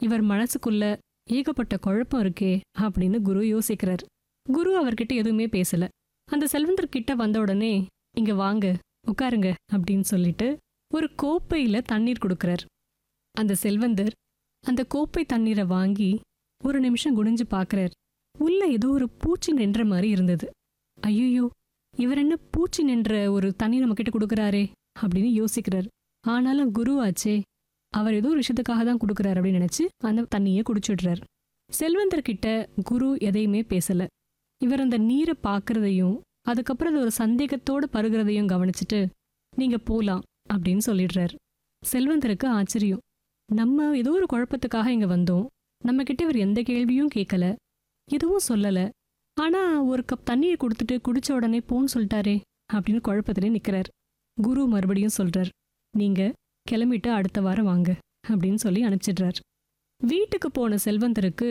இவர் மனசுக்குள்ள ஏகப்பட்ட குழப்பம் இருக்கே அப்படின்னு குரு யோசிக்கிறார் குரு அவர்கிட்ட எதுவுமே பேசல அந்த செல்வந்தர் கிட்ட வந்த உடனே இங்க வாங்க உட்காருங்க அப்படின்னு சொல்லிட்டு ஒரு கோப்பையில தண்ணீர் கொடுக்கறார் அந்த செல்வந்தர் அந்த கோப்பை தண்ணீரை வாங்கி ஒரு நிமிஷம் குனிஞ்சு பார்க்கறார் உள்ள ஏதோ ஒரு பூச்சி நின்ற மாதிரி இருந்தது ஐயோ இவர் என்ன பூச்சி நின்ற ஒரு தண்ணி நம்ம கிட்ட கொடுக்கறாரே அப்படின்னு யோசிக்கிறார் ஆனாலும் குரு ஆச்சே அவர் ஏதோ ஒரு விஷயத்துக்காக தான் கொடுக்கறாரு அப்படின்னு நினைச்சு அந்த தண்ணியை குடிச்சிடுறார் செல்வந்தர் கிட்ட குரு எதையுமே பேசல இவர் அந்த நீரை பார்க்கறதையும் அதுக்கப்புறம் அது ஒரு சந்தேகத்தோட பருகிறதையும் கவனிச்சுட்டு நீங்க போலாம் அப்படின்னு சொல்லிடுறார் செல்வந்தருக்கு ஆச்சரியம் நம்ம ஏதோ ஒரு குழப்பத்துக்காக இங்க வந்தோம் நம்ம கிட்ட இவர் எந்த கேள்வியும் கேட்கல எதுவும் சொல்லல ஆனா ஒரு கப் தண்ணியை கொடுத்துட்டு குடிச்ச உடனே போன்னு சொல்லிட்டாரே அப்படின்னு குழப்பத்திலே நிக்கிறார் குரு மறுபடியும் சொல்றார் நீங்க கிளம்பிட்டு அடுத்த வாரம் வாங்க அப்படின்னு சொல்லி அனுப்பிச்சிடுறார் வீட்டுக்கு போன செல்வந்தருக்கு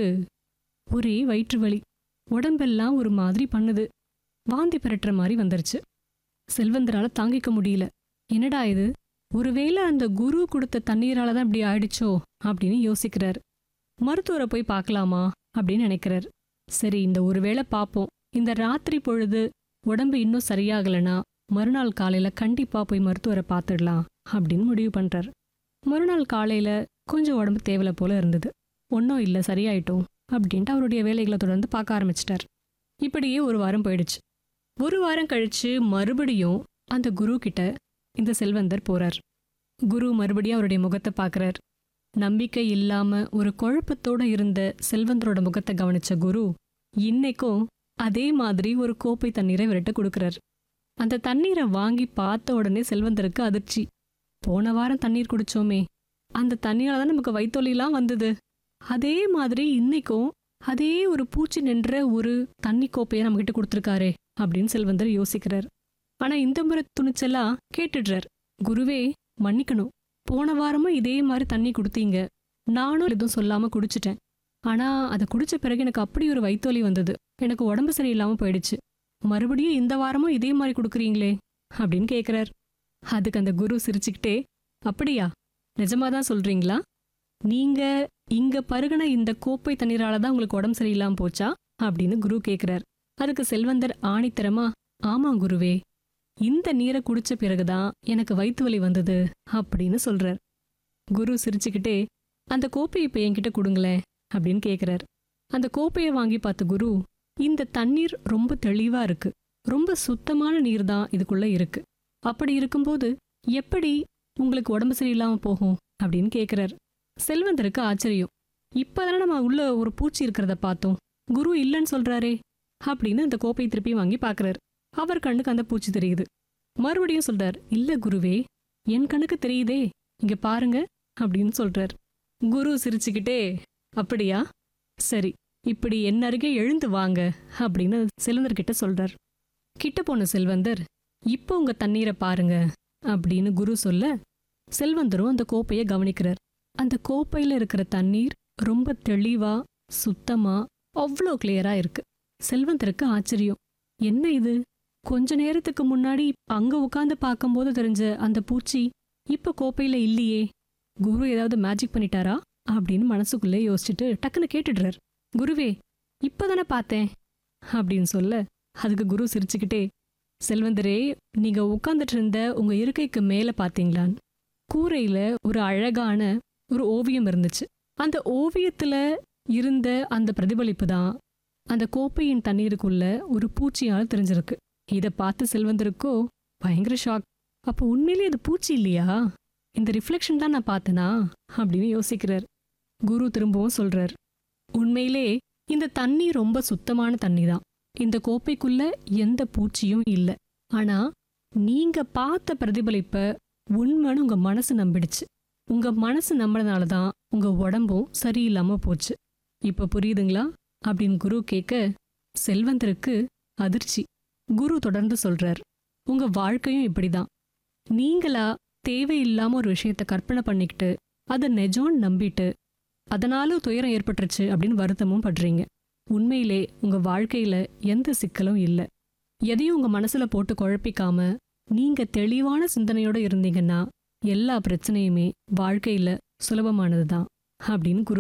ஒரே வயிற்று வலி உடம்பெல்லாம் ஒரு மாதிரி பண்ணுது வாந்தி பெறட்டுற மாதிரி வந்துருச்சு செல்வந்தரால தாங்கிக்க முடியல என்னடா இது ஒருவேளை அந்த குரு கொடுத்த தண்ணீரால தான் இப்படி ஆயிடுச்சோ அப்படின்னு யோசிக்கிறார் மருத்துவரை போய் பார்க்கலாமா அப்படின்னு நினைக்கிறார் சரி இந்த ஒருவேளை பார்ப்போம் இந்த ராத்திரி பொழுது உடம்பு இன்னும் சரியாகலைன்னா மறுநாள் காலையில கண்டிப்பா போய் மருத்துவரை பார்த்துடலாம் அப்படின்னு முடிவு பண்றார் மறுநாள் காலையில கொஞ்சம் உடம்பு தேவலை போல இருந்தது ஒன்றும் இல்லை சரியாயிட்டோம் அப்படின்ட்டு அவருடைய வேலைகளை தொடர்ந்து பார்க்க ஆரம்பிச்சிட்டார் இப்படியே ஒரு வாரம் போயிடுச்சு ஒரு வாரம் கழிச்சு மறுபடியும் அந்த குரு கிட்ட இந்த செல்வந்தர் போறார் குரு மறுபடியும் அவருடைய முகத்தை பார்க்கறார் நம்பிக்கை இல்லாம ஒரு குழப்பத்தோட இருந்த செல்வந்தரோட முகத்தை கவனிச்ச குரு இன்னைக்கும் அதே மாதிரி ஒரு கோப்பை தண்ணீரை இவர்கிட்ட கொடுக்கறார் அந்த தண்ணீரை வாங்கி பார்த்த உடனே செல்வந்தருக்கு அதிர்ச்சி போன வாரம் தண்ணீர் குடிச்சோமே அந்த தண்ணியால தான் நமக்கு வயித்தொலிலாம் வந்தது அதே மாதிரி இன்னைக்கும் அதே ஒரு பூச்சி நின்ற ஒரு தண்ணி கோப்பையை நம்மகிட்ட கொடுத்துருக்காரே அப்படின்னு செல்வந்தர் யோசிக்கிறார் ஆனா இந்த முறை துணிச்சலா கேட்டுடுறார் குருவே மன்னிக்கணும் போன வாரமும் இதே மாதிரி தண்ணி கொடுத்தீங்க நானும் எதுவும் சொல்லாம குடிச்சிட்டேன் ஆனா அதை குடிச்ச பிறகு எனக்கு அப்படி ஒரு வயித்தொலி வந்தது எனக்கு உடம்பு சரியில்லாம போயிடுச்சு மறுபடியும் இந்த வாரமும் இதே மாதிரி கொடுக்குறீங்களே அப்படின்னு கேக்குறார் அதுக்கு அந்த குரு சிரிச்சுக்கிட்டே அப்படியா நிஜமாதான் சொல்றீங்களா நீங்க இங்க பருகின இந்த கோப்பை தண்ணீரால தான் உங்களுக்கு உடம்பு சரியில்லாம போச்சா அப்படின்னு குரு கேக்குறார் அதுக்கு செல்வந்தர் ஆணித்தரமா ஆமா குருவே இந்த நீரை குடிச்ச பிறகுதான் எனக்கு வயிற்று வலி வந்தது அப்படின்னு சொல்றார் குரு சிரிச்சுக்கிட்டே அந்த கோப்பையை இப்ப என்கிட்ட கொடுங்களேன் அப்படின்னு கேக்குறார் அந்த கோப்பையை வாங்கி பார்த்த குரு இந்த தண்ணீர் ரொம்ப தெளிவா இருக்கு ரொம்ப சுத்தமான நீர் தான் இதுக்குள்ள இருக்கு அப்படி இருக்கும்போது எப்படி உங்களுக்கு உடம்பு சரியில்லாம போகும் அப்படின்னு கேக்குறார் செல்வந்தருக்கு ஆச்சரியம் இப்பதானே நம்ம உள்ள ஒரு பூச்சி இருக்கிறத பார்த்தோம் குரு இல்லைன்னு சொல்றாரே அப்படின்னு அந்த கோப்பையை திருப்பி வாங்கி பார்க்கறாரு அவர் கண்ணுக்கு அந்த பூச்சி தெரியுது மறுபடியும் சொல்றார் இல்ல குருவே என் கண்ணுக்கு தெரியுதே இங்க பாருங்க அப்படின்னு சொல்றார் குரு சிரிச்சுக்கிட்டே அப்படியா சரி இப்படி என் அருகே எழுந்து வாங்க அப்படின்னு செல்வந்தர்கிட்ட சொல்றார் கிட்ட போன செல்வந்தர் இப்போ உங்க தண்ணீரை பாருங்க அப்படின்னு குரு சொல்ல செல்வந்தரும் அந்த கோப்பையை கவனிக்கிறார் அந்த கோப்பையில இருக்கிற தண்ணீர் ரொம்ப தெளிவா சுத்தமா அவ்வளோ கிளியரா இருக்கு செல்வந்தருக்கு ஆச்சரியம் என்ன இது கொஞ்ச நேரத்துக்கு முன்னாடி அங்க உட்கார்ந்து பார்க்கும்போது தெரிஞ்ச அந்த பூச்சி இப்ப கோப்பையில இல்லையே குரு ஏதாவது மேஜிக் பண்ணிட்டாரா அப்படின்னு மனசுக்குள்ளே யோசிச்சுட்டு டக்குன்னு கேட்டுடுறார் குருவே இப்பதானே பார்த்தேன் அப்படின்னு சொல்ல அதுக்கு குரு சிரிச்சுக்கிட்டே செல்வந்தரே நீங்க உட்கார்ந்துட்டு இருந்த உங்க இருக்கைக்கு மேல பாத்தீங்களான்னு கூரையில ஒரு அழகான ஒரு ஓவியம் இருந்துச்சு அந்த ஓவியத்துல இருந்த அந்த பிரதிபலிப்பு தான் அந்த கோப்பையின் தண்ணீருக்குள்ள ஒரு பூச்சியால் தெரிஞ்சிருக்கு இதை பார்த்து செல்வந்தருக்கோ பயங்கர ஷாக் அப்போ உண்மையிலேயே அது பூச்சி இல்லையா இந்த ரிஃப்ளெக்ஷன் தான் நான் பார்த்தனா அப்படின்னு யோசிக்கிறார் குரு திரும்பவும் சொல்றார் உண்மையிலே இந்த தண்ணி ரொம்ப சுத்தமான தண்ணி தான் இந்த கோப்பைக்குள்ள எந்த பூச்சியும் இல்லை ஆனா நீங்க பார்த்த பிரதிபலிப்ப உண்மைன்னு உங்க மனசு நம்பிடுச்சு உங்க மனசு நம்பினதால தான் உங்க உடம்பும் சரியில்லாம போச்சு இப்ப புரியுதுங்களா அப்படின்னு குரு கேட்க செல்வந்தருக்கு அதிர்ச்சி குரு தொடர்ந்து சொல்றார் உங்க வாழ்க்கையும் இப்படிதான் நீங்களா தேவையில்லாம ஒரு விஷயத்த கற்பனை பண்ணிக்கிட்டு அதை நெஜம்னு நம்பிட்டு அதனால துயரம் ஏற்பட்டுருச்சு அப்படின்னு வருத்தமும் படுறீங்க உண்மையிலே உங்க வாழ்க்கையில எந்த சிக்கலும் இல்லை எதையும் உங்க மனசுல போட்டு குழப்பிக்காம நீங்க தெளிவான சிந்தனையோட இருந்தீங்கன்னா எல்லா பிரச்சனையுமே வாழ்க்கையில சுலபமானதுதான் அப்படின்னு குரு